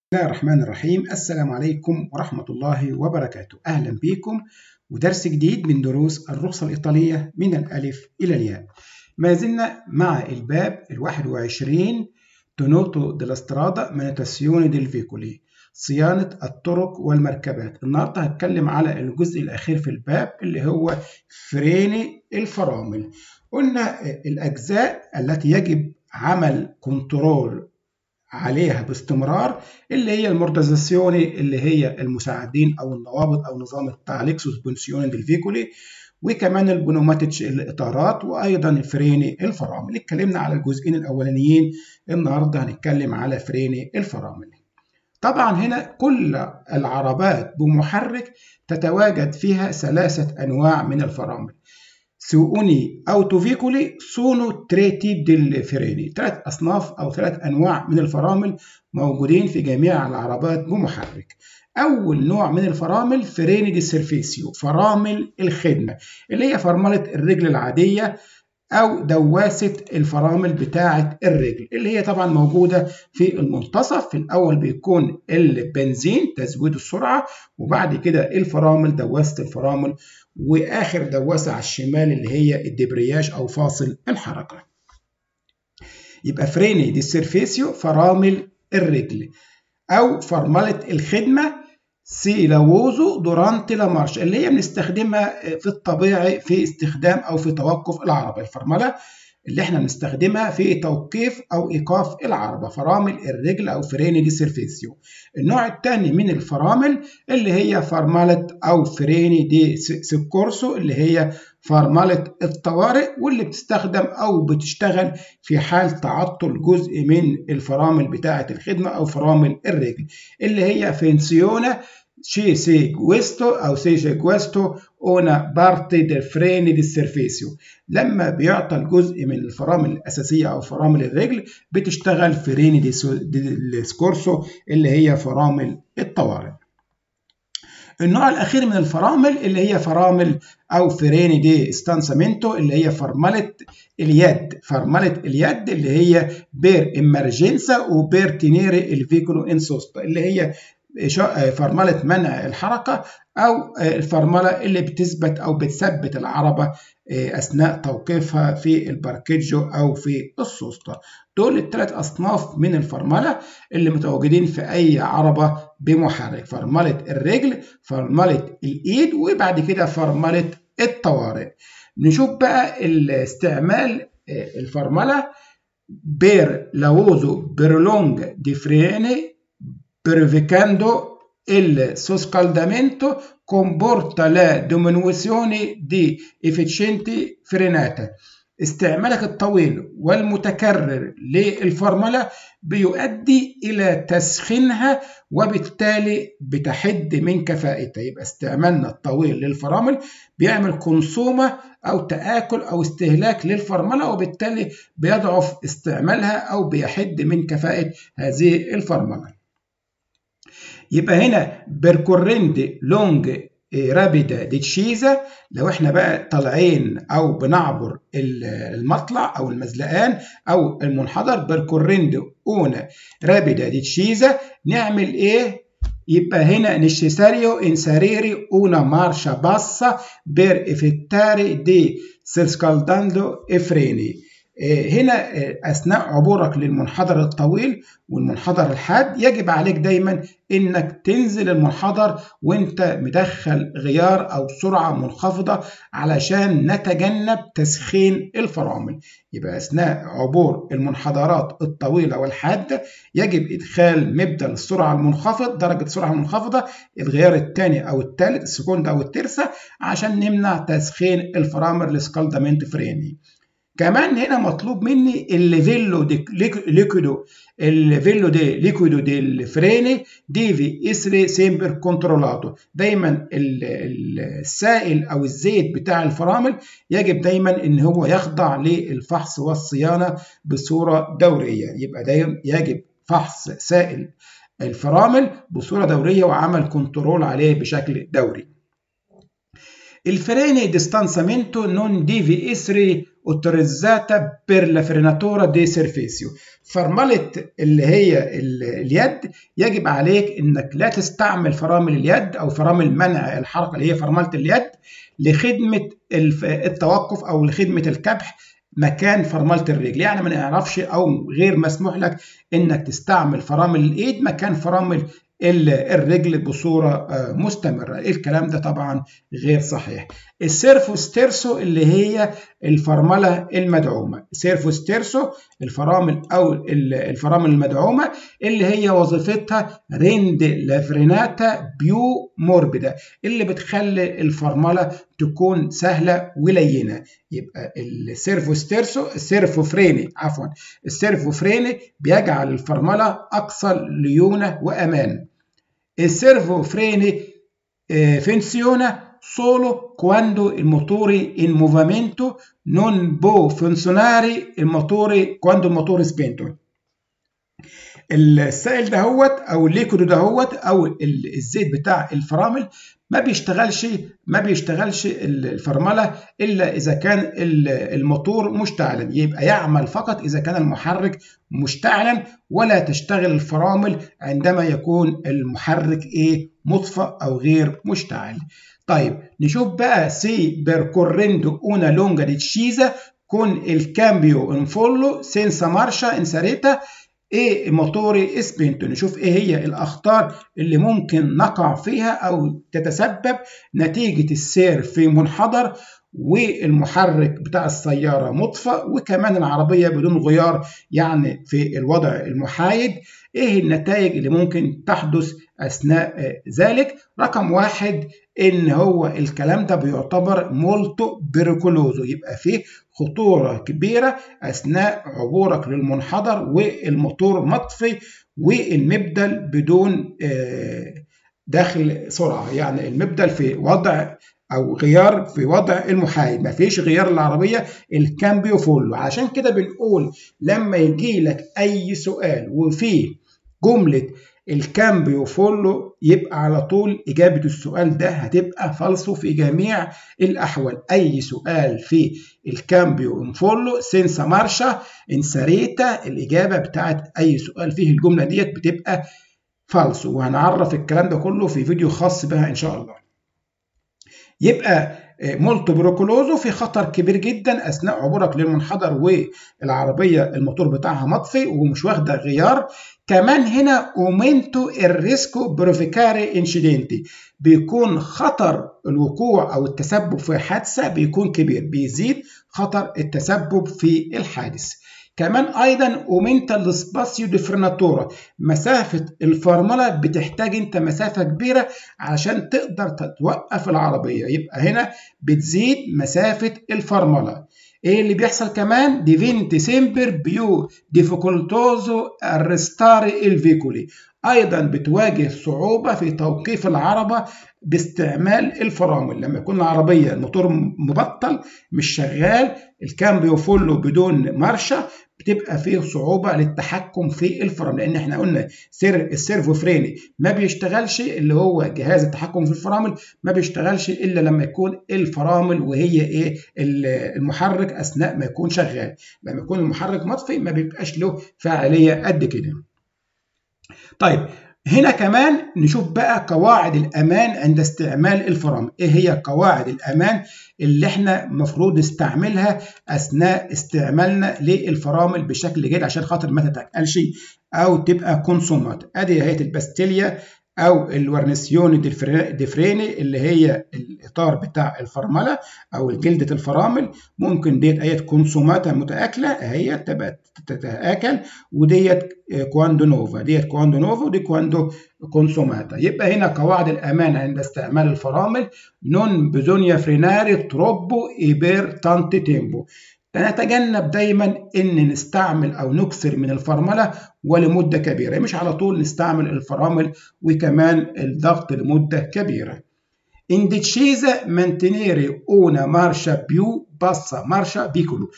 بسم الله الرحمن الرحيم السلام عليكم ورحمة الله وبركاته أهلا بكم ودرس جديد من دروس الرخصة الإيطالية من الألف إلى الياء ما زلنا مع الباب الواحد وعشرين تونوتو دلاسترادا مانيتاسيوني ديل فيكولي صيانة الطرق والمركبات النهاردة هتكلم على الجزء الأخير في الباب اللي هو فريني الفرامل قلنا الأجزاء التي يجب عمل كنترول عليها باستمرار اللي هي المورتيزاسيوني اللي هي المساعدين او النوابض او نظام التعليق سسبنسيوني ديل وكمان البنوماتيتش الاطارات وايضا الفريني الفرامل اتكلمنا على الجزئين الاولانيين النهارده هنتكلم على فريني الفرامل طبعا هنا كل العربات بمحرك تتواجد فيها ثلاثه انواع من الفرامل سووني اوتوفيكولي سونو تري تيب ديل فريني ثلاث اصناف او ثلاث انواع من الفرامل موجودين في جميع العربات بمحرك اول نوع من الفرامل فريني دي سيرفيسيو فرامل الخدمه اللي هي فرمله الرجل العاديه او دواسه الفرامل بتاعه الرجل اللي هي طبعا موجوده في المنتصف في الاول بيكون البنزين تزويد السرعه وبعد كده الفرامل دواسه الفرامل واخر دواسه على الشمال اللي هي الدبرياج او فاصل الحركه يبقى فريني دي سيرفيسيو فرامل الرجل او فرمله الخدمه سي لووزو دورانتي لا مارش اللي هي بنستخدمها في الطبيعي في استخدام او في توقف العربه الفرمله اللي احنا بنستخدمها في توقيف او ايقاف العربه فرامل الرجل او فريني دي سيرفيسيو النوع الثاني من الفرامل اللي هي فرمله او فريني دي سكورسو اللي هي فرمله الطوارئ واللي بتستخدم او بتشتغل في حال تعطل جزء من الفرامل بتاعه الخدمه او فرامل الرجل اللي هي فينسيونا ci si questo او si c'è questo una parte del freni di servizio لما بيعطل جزء من الفرامل الأساسية أو فرامل الرجل بتشتغل فريني دي, دي سكورسو اللي هي فرامل الطوارئ النوع الأخير من الفرامل اللي هي فرامل أو فريني دي ستانسامنتو اللي هي فرملة اليد فرملة اليد اللي هي بير إمرجنسا وبير تينيري الفيكولو انسوستا اللي هي فرملة منع الحركة أو الفرملة اللي بتثبت أو بتثبت العربة أثناء توقيفها في الباركيجو أو في السوسته دول الثلاث أصناف من الفرملة اللي متواجدين في أي عربة بمحرك فرملة الرجل فرملة الإيد وبعد كده فرملة الطوارئ نشوف بقى الاستعمال الفرملة بير لاوزو بيرلونج دي فريني purificando il surriscaldamento comporta la diminuzione di efficienti frenata استعمالك الطويل والمتكرر للفرملة بيؤدي إلى تسخينها وبالتالي بتحد من كفاءتها يبقى استعمالنا الطويل للفرامل بيعمل كونسومة أو تآكل أو استهلاك للفرملة وبالتالي بيضعف استعمالها أو بيحد من كفاءة هذه الفرملة يبقى هنا بيركوريندي لونج رابيدا دي تشيزا لو احنا بقى طالعين او بنعبر المطلع او المزلقان او المنحدر بيركوريندي اونا رابيدا دي تشيزا نعمل ايه يبقى هنا necessario inserire una marcia bassa per effettuare di surriscaldando e freni هنا أثناء عبورك للمنحدر الطويل والمنحدر الحاد يجب عليك دايما إنك تنزل المنحدر وإنت مدخل غيار أو سرعة منخفضة علشان نتجنب تسخين الفرامل يبقى أثناء عبور المنحدرات الطويلة والحادة يجب إدخال مبدأ السرعة المنخفض درجة السرعة المنخفضة الغيار الثاني أو الثالث السكوند أو الترسة عشان نمنع تسخين الفرامل لسكالدامنت فريني كمان هنا مطلوب مني الليفيلو دي ليكويدو الليفيلو دي ليكويدو دي الفريني ديفي اسري سيمبر كنترولاتو دايما السائل او الزيت بتاع الفرامل يجب دايما ان هو يخضع للفحص والصيانه بصوره دوريه يبقى دايما يجب فحص سائل الفرامل بصوره دوريه وعمل كنترول عليه بشكل دوري الفريني ديستانسامنتو نون ديفي اسري اوتوريزاتا بير لا فريناتورا دي سيرفيسيو فرمله اللي هي اليد يجب عليك انك لا تستعمل فرامل اليد او فرامل منع الحركه اللي هي فرمله اليد لخدمه التوقف او لخدمه الكبح مكان فرمله الرجل يعني ما نعرفش او غير مسموح لك انك تستعمل فرامل الايد مكان فرامل الرجل بصورة مستمرة الكلام ده طبعا غير صحيح السيرفو ستيرسو اللي هي الفرملة المدعومة سيرفو ستيرسو الفرامل أو الفرامل المدعومة اللي هي وظيفتها ريند لافريناتا بيو موربدا اللي بتخلي الفرملة تكون سهلة ولينة يبقى السيرفو ستيرسو السيرفو فريني عفوا السيرفو فريني بيجعل الفرملة أكثر ليونة وأمان السيرفو فريني funziona solo quando il motore in movimento non può funzionare il motore quando il motore è spento السائل دهوت او الليكود دهوت او الزيت بتاع الفرامل ما بيشتغلش ما بيشتغلش الفرمله الا اذا كان الموتور مشتعلا يبقى يعمل فقط اذا كان المحرك مشتعلا ولا تشتغل الفرامل عندما يكون المحرك ايه مطفى او غير مشتعل طيب نشوف بقى سي percorrendo una lunga discesa con il cambio in follo senza marcia inserita ايه موتوري اسبنتو نشوف ايه هي الاخطار اللي ممكن نقع فيها او تتسبب نتيجة السير في منحدر والمحرك بتاع السيارة مطفى وكمان العربية بدون غيار يعني في الوضع المحايد ايه النتائج اللي ممكن تحدث اثناء ذلك رقم واحد ان هو الكلام ده بيعتبر مولتو بيركولوزو يبقى فيه خطورة كبيرة أثناء عبورك للمنحدر والموتور مطفي والمبدل بدون داخل سرعة يعني المبدل في وضع أو غيار في وضع المحايد ما فيش غيار العربية الكامبيو فولو عشان كده بنقول لما يجي لك أي سؤال وفيه جملة الكامبيو فولو يبقى على طول إجابة السؤال ده هتبقى فالصو في جميع الأحوال أي سؤال في الكامبيو فولو سينسا مارشا انساريتا الإجابة بتاعت أي سؤال فيه الجملة ديت بتبقى فالصو وهنعرف الكلام ده كله في فيديو خاص بها إن شاء الله يبقى مولتو بروكولوزو في خطر كبير جدا اثناء عبورك للمنحدر والعربيه الموتور بتاعها مطفي ومش واخده غيار كمان هنا اومنتو الريسكو بروفيكاري انشيدنتي بيكون خطر الوقوع او التسبب في حادثه بيكون كبير بيزيد خطر التسبب في الحادث كمان ايضا اومنتا السباسيو دي فرناتورا مسافه الفرمله بتحتاج انت مسافه كبيره علشان تقدر توقف العربيه يبقى هنا بتزيد مسافه الفرمله ايه اللي بيحصل كمان ديفينتي سيمبر بيو ديفيكولتوزو الريستاري الفيكولي ايضا بتواجه صعوبه في توقيف العربه باستعمال الفرامل لما يكون العربيه الموتور مبطل مش شغال الكامبيو فولو بدون مارشا بتبقى فيه صعوبة للتحكم في الفرامل لأن احنا قلنا سير السيرفو فريني ما بيشتغلش اللي هو جهاز التحكم في الفرامل ما بيشتغلش إلا لما يكون الفرامل وهي إيه المحرك أثناء ما يكون شغال لما يكون المحرك مطفي ما بيبقاش له فاعلية قد كده طيب هنا كمان نشوف بقى قواعد الأمان عند استعمال الفرامل إيه هي قواعد الأمان اللي احنا المفروض نستعملها أثناء استعمالنا للفرامل بشكل جيد عشان خاطر ما تتقلش أو تبقى كونسومات أدي هي الباستيليا او الورنسيون ديفريني اللي هي الاطار بتاع الفرمله او جلده الفرامل ممكن ديت ايات كونسوماتا متاكله هي تبقى تتاكل وديت كواندو نوفا ديت كواندو نوفا ودي كواندو كونسوماتا يبقى هنا قواعد الامان عند استعمال الفرامل نون بزونيا فريناري تروبو ايبير تانتي تيمبو نتجنب دايما ان نستعمل او نكثر من الفرمله ولمده كبيره مش على طول نستعمل الفرامل وكمان الضغط لمده كبيره انديتشيزا مانتينيري اونا مارشا بيو باسا مارشا بيكولو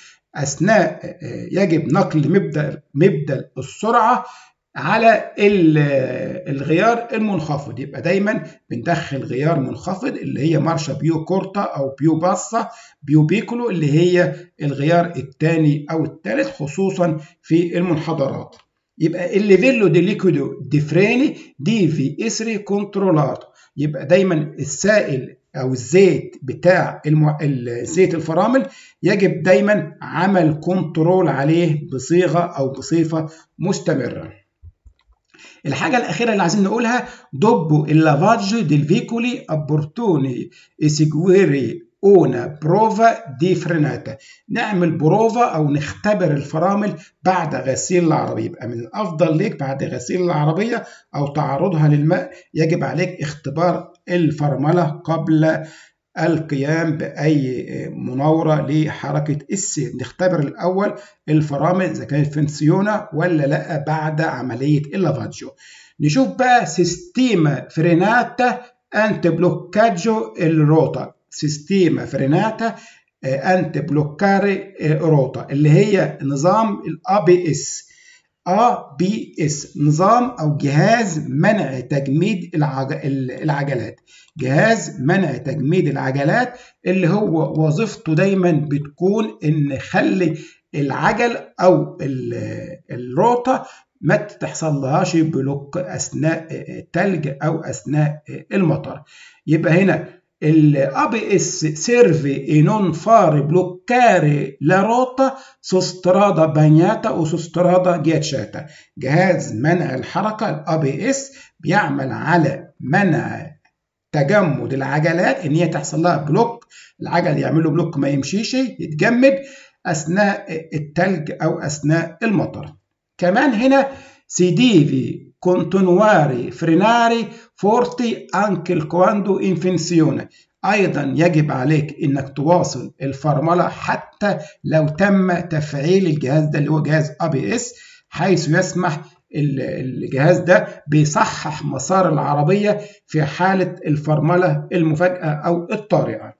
اثناء يجب نقل مبدا مبدا السرعه على الغيار المنخفض يبقى دايما بندخل غيار منخفض اللي هي مارشا بيو كورتا او بيو باسا بيو بيكولو اللي هي الغيار الثاني او الثالث خصوصا في المنحدرات يبقى الليفيلو دي ليكويدو دي فريني دي في اسري كنترولات يبقى دايما السائل او الزيت بتاع المو... زيت الفرامل يجب دايما عمل كنترول عليه بصيغه او بصفه مستمره الحاجة الأخيرة اللي عايزين نقولها دوبو اللافاجو ديل فيكولي أبورتوني إسيجويري أونا بروفا دي فريناتا نعمل بروفا أو نختبر الفرامل بعد غسيل العربية يبقى من الأفضل ليك بعد غسيل العربية أو تعرضها للماء يجب عليك اختبار الفرملة قبل القيام بأي مناورة لحركة السير نختبر الأول الفرامل إذا كانت فنسيونة ولا لا بعد عملية اللافاجيو نشوف بقى سيستيما فريناتا أنت بلوكاجو الروتا سيستيما فريناتا أنت بلوكاري روتا اللي هي نظام الأ بي اس A بي اس نظام أو جهاز منع تجميد العجلات جهاز منع تجميد العجلات اللي هو وظيفته دايما بتكون ان يخلي العجل او الروطه ما تحصل لهاش بلوك اثناء التلج او اثناء المطر يبقى هنا ABS serve e non fare bloccare la rota su strada bagnata o su strada ghiacciata جهاز منع الحركة ال ABS بيعمل على منع تجمد العجلات ان هي تحصل لها بلوك العجل يعمل له بلوك ما يمشيش يتجمد اثناء التلج او اثناء المطر كمان هنا سيديفي كونتينواري فريناري فورتي انكل كواندو انفنسيونه ايضا يجب عليك انك تواصل الفرمله حتى لو تم تفعيل الجهاز ده اللي هو جهاز ا بي اس حيث يسمح الجهاز ده بيصحح مسار العربيه في حاله الفرمله المفاجاه او الطارئه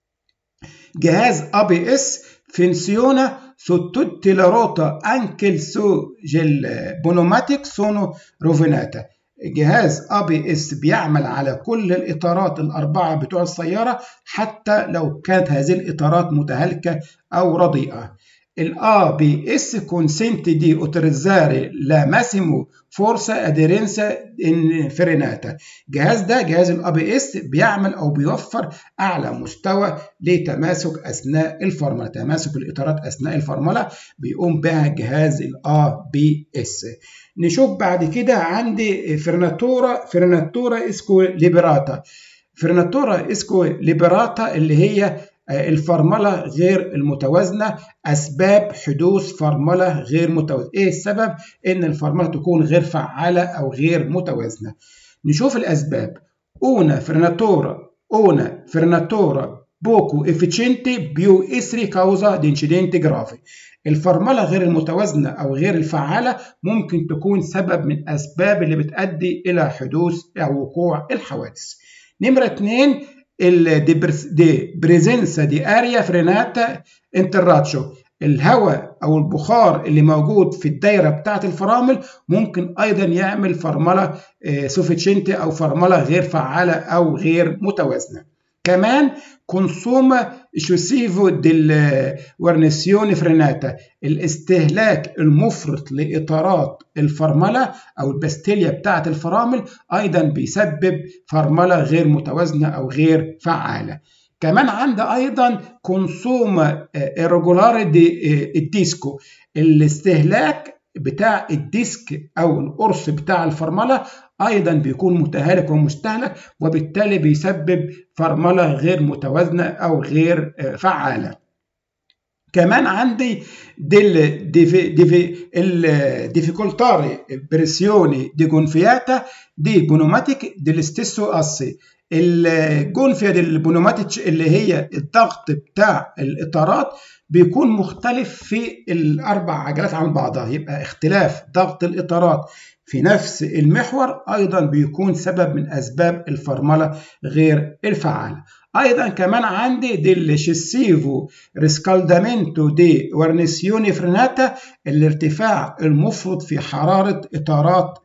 جهاز ا بي اس فنسيونا su tutte le ruote anche su il pneumatic sono rovinate جهاز اي بي اس بيعمل على كل الاطارات الاربعه بتوع السياره حتى لو كانت هذه الاطارات متهالكه او رديئه الا بي اس consente di utilizzare la massimo forza aderenza in frenata الجهاز ده جهاز الاي بي اس بيعمل او بيوفر اعلى مستوى لتماسك اثناء الفرمله تماسك الاطارات اثناء الفرمله بيقوم بها جهاز الاي بي اس نشوف بعد كده عندي فرناتورا فرناتورا اسكو ليبراتا فرناتورا اسكو ليبراتا اللي هي الفرملة غير المتوازنة أسباب حدوث فرملة غير متوازنة إيه السبب؟ إن الفرملة تكون غير فعالة أو غير متوازنة نشوف الأسباب أونا فرناتورا أونا فرناتورا بوكو efficiente più essere causa di incidenti gravi الفرملة غير المتوازنة أو غير الفعالة ممكن تكون سبب من أسباب اللي بتؤدي إلى حدوث أو وقوع الحوادث نمرة اتنين دي بريزنسا دي اريا فريناتا انتراتشو الهواء او البخار اللي موجود في الدايره بتاعه الفرامل ممكن ايضا يعمل فرمله سوفيتشنتي او فرمله غير فعاله او غير متوازنه كمان كونسوما اكسسيفو ديل ورنسيوني فريناتا الاستهلاك المفرط لاطارات الفرمله او البستيليا بتاعه الفرامل ايضا بيسبب فرمله غير متوازنه او غير فعاله كمان عندي ايضا كونسوما ايرجولار دي الديسكو الاستهلاك بتاع الديسك او القرص بتاع الفرمله ايضا بيكون متهالك ومستهلك وبالتالي بيسبب فرمله غير متوازنه او غير فعاله كمان عندي ديل ديفي ديفي الديفيكولتاري بريسيوني دي جونفياتا دي بونوماتيك ديل ستيسو اسي الجونفيا ديل بونوماتيك اللي هي الضغط بتاع الاطارات بيكون مختلف في الاربع عجلات عن بعضها يبقى اختلاف ضغط الاطارات في نفس المحور ايضا بيكون سبب من اسباب الفرمله غير الفعاله ايضا كمان عندي دي شيسيفو ريسكالدامنتو دي ورنسيوني فرناتا الارتفاع المفرط في حراره اطارات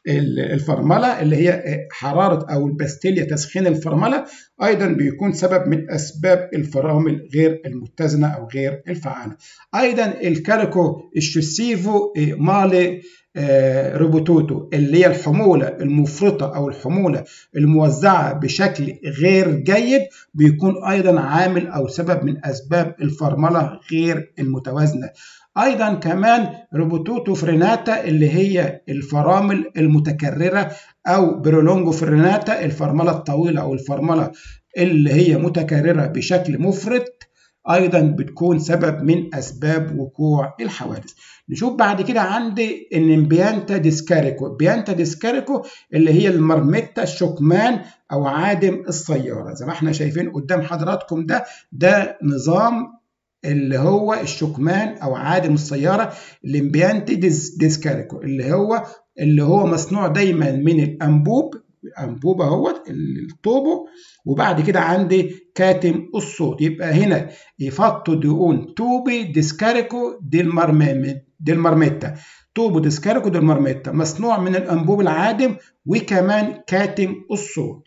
الفرمله اللي هي حراره او الباستيليا تسخين الفرمله ايضا بيكون سبب من اسباب الفرامل غير المتزنه او غير الفعاله ايضا الكاليكو الشوسيفو مالي روبوتوتو اللي هي الحمولة المفرطة أو الحمولة الموزعة بشكل غير جيد بيكون أيضا عامل أو سبب من أسباب الفرملة غير المتوازنة ايضا كمان روبوتوتو فريناتا اللي هي الفرامل المتكرره او برولونجو فريناتا الفرمله الطويله او الفرمله اللي هي متكرره بشكل مفرط ايضا بتكون سبب من اسباب وقوع الحوادث نشوف بعد كده عندي ان بيانتا ديسكاريكو بيانتا ديسكاريكو اللي هي المرمتة الشكمان او عادم السياره زي ما احنا شايفين قدام حضراتكم ده ده نظام اللي هو الشكمان او عادم السياره الامبيانتي ديس ديسكاريكو اللي هو اللي هو مصنوع دايما من الانبوب انبوب اهوت الطوبو وبعد كده عندي كاتم الصوت يبقى هنا يفطوا ديون توبي ديسكاريكو دي دي المرميتا توبو ديسكاريكو دي المرميتا مصنوع من الانبوب العادم وكمان كاتم الصوت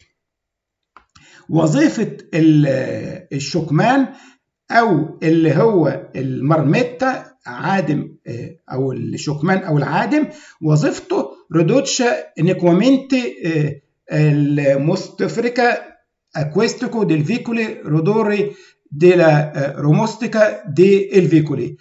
وظيفه الشكمان او اللي هو المرميتا عادم او الشكمان او العادم وظيفته ريدوتشا نيكومنتي المستفريكا اكويستيكو ديل فيكولي رودوري ديلا روموستيكا دي الفيكولي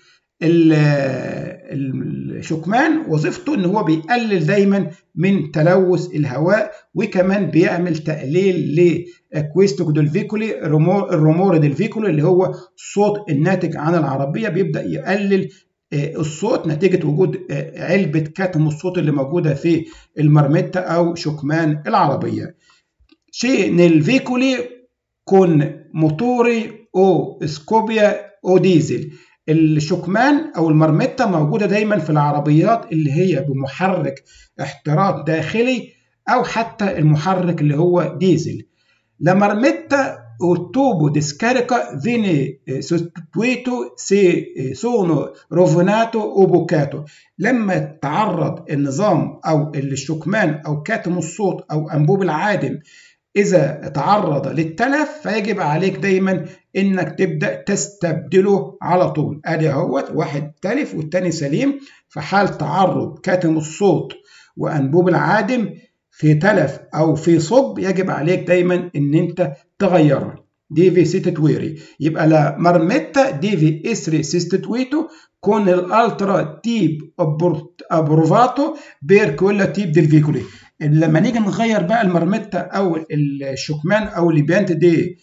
الشكمان وظيفته ان هو بيقلل دايما من تلوث الهواء وكمان بيعمل تقليل لاكويستيكو ديل فيكولي الرومور ديل فيكولي اللي هو الصوت الناتج عن العربيه بيبدا يقلل الصوت نتيجة وجود علبة كتم الصوت اللي موجودة في المرمتة أو شكمان العربية شيء نel veicoli con motori او سكوبيا او ديزل الشكمان او المرمتة موجودة دايما في العربيات اللي هي بمحرك احتراق داخلي او حتى المحرك اللي هو ديزل La marmetta o tubo di scarica viene sostituito se sono rovinato o bucato لما تعرض النظام او الشكمان او كاتم الصوت او انبوب العادم اذا تعرض للتلف فيجب عليك دايما انك تبدا تستبدله على طول ادي اهوت واحد تلف والتاني سليم في حال تعرض كاتم الصوت وانبوب العادم في تلف او في صب يجب عليك دايما ان انت تغيرها ديفي سيستويري يبقى لا مرمتا ديفي اسري سيستويتو con الالترا تيب ابروفاتو بير كولا تيب ديل فيكولي لما نيجي نغير بقى المرمتا او الشكمان او البيانت دي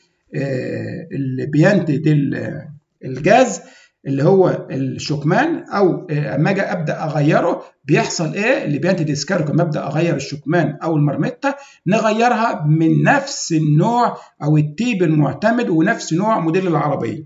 البيانت دي الجاز اللي هو الشكمان او اما اجي ابدا اغيره بيحصل ايه اللي بيانت ديسكارك لما ابدا اغير الشكمان او المرمته نغيرها من نفس النوع او التيب المعتمد ونفس نوع موديل العربيه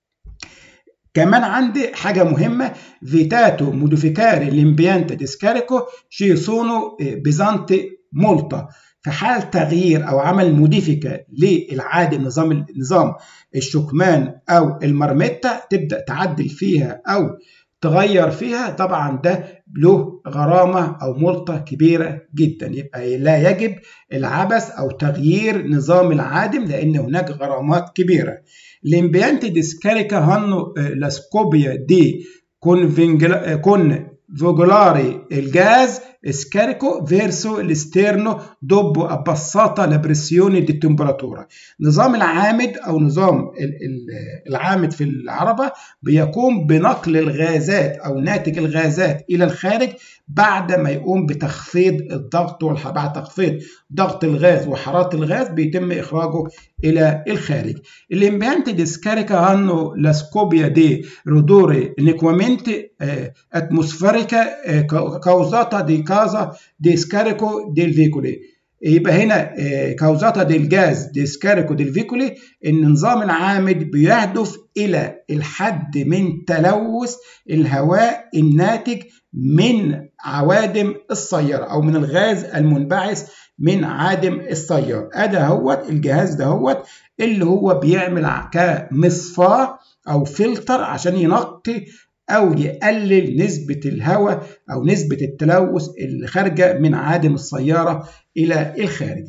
كمان عندي حاجة مهمة فيتاتو موديفيكاري l'impianto ديسكاريكو شي سونو بيزانتي مولتا في حال تغيير او عمل موديفيكا للعادم نظام نظام الشكمان او المرمتة تبدا تعدل فيها او تغير فيها طبعا ده له غرامة أو ملطة كبيرة جدا يبقى لا يجب العبث أو تغيير نظام العادم لأن هناك غرامات كبيرة l'impianti di scarica hanno la scoppia di convogolare il gas scarico verso l'esterno dopo abbassata la pressione di temperatura نظام العامد أو نظام العامد في العربة بيقوم بنقل الغازات أو ناتج الغازات إلى الخارج بعد ما يقوم بتخفيض الضغط بعد تخفيض ضغط الغاز وحرارة الغاز بيتم إخراجه إلى الخارج. L'impianti di scarica hanno la scoppia di rodore liquidamente eh, atmosferica eh, causata di casa di scarico del veicoli. يبقى هنا كاوزاتا ديل جاز دي سكاريكو ديل فيكولي ان نظام العامد بيهدف الى الحد من تلوث الهواء الناتج من عوادم السيارة أو من الغاز المنبعث من عادم السيارة أدا هوت الجهاز ده هوت اللي هو بيعمل كمصفاة أو فلتر عشان ينقي أو يقلل نسبة الهواء أو نسبة التلوث اللي خارجة من عادم السيارة إلى الخارج.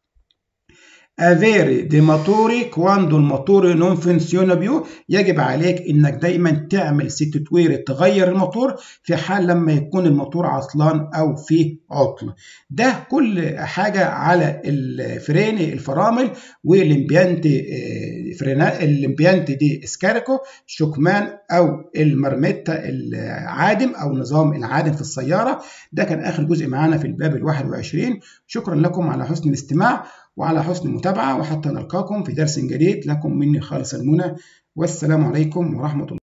avere dei motori quando il motore non funziona più يجب عليك انك دايما تعمل سيت وير تغير الموتور في حال لما يكون الموتور عطلان او فيه عطل ده كل حاجه على الفرين الفرامل والامبيانت فرينا الامبيانت دي اسكاريكو شكمان او المرمتة العادم او نظام العادم في السياره ده كان اخر جزء معانا في الباب ال 21 شكرا لكم على حسن الاستماع وعلى حسن المتابعة وحتى نلقاكم في درس جديد لكم مني خالص المنى والسلام عليكم ورحمة الله